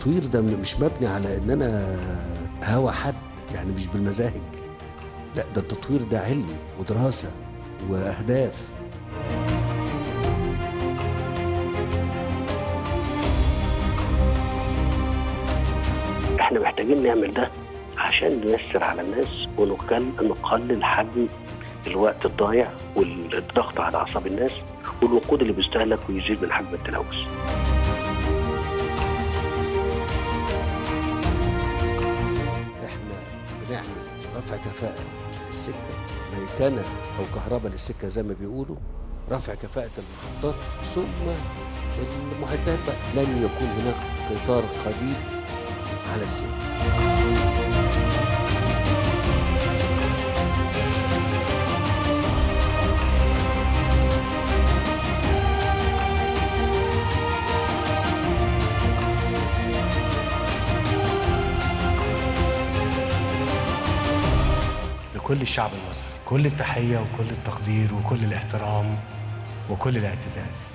التطوير ده مش مبني على ان انا هوى حد يعني مش بالمزاج لا ده التطوير ده علم ودراسه واهداف احنا محتاجين نعمل ده عشان نيسر على الناس ونقل نقلل حجم الوقت الضايع والضغط على اعصاب الناس والوقود اللي بيستهلك ويزيد من حجم التلوث. احنا بنعمل رفع كفاءة للسكة ميكنة أو كهرباء للسكة زي ما بيقولوا رفع كفاءة المحطات ثم المعدات بقى لن يكون هناك قطار قديم على السكة لكل الشعب المصري كل التحية وكل التقدير وكل الاحترام وكل الاعتزاز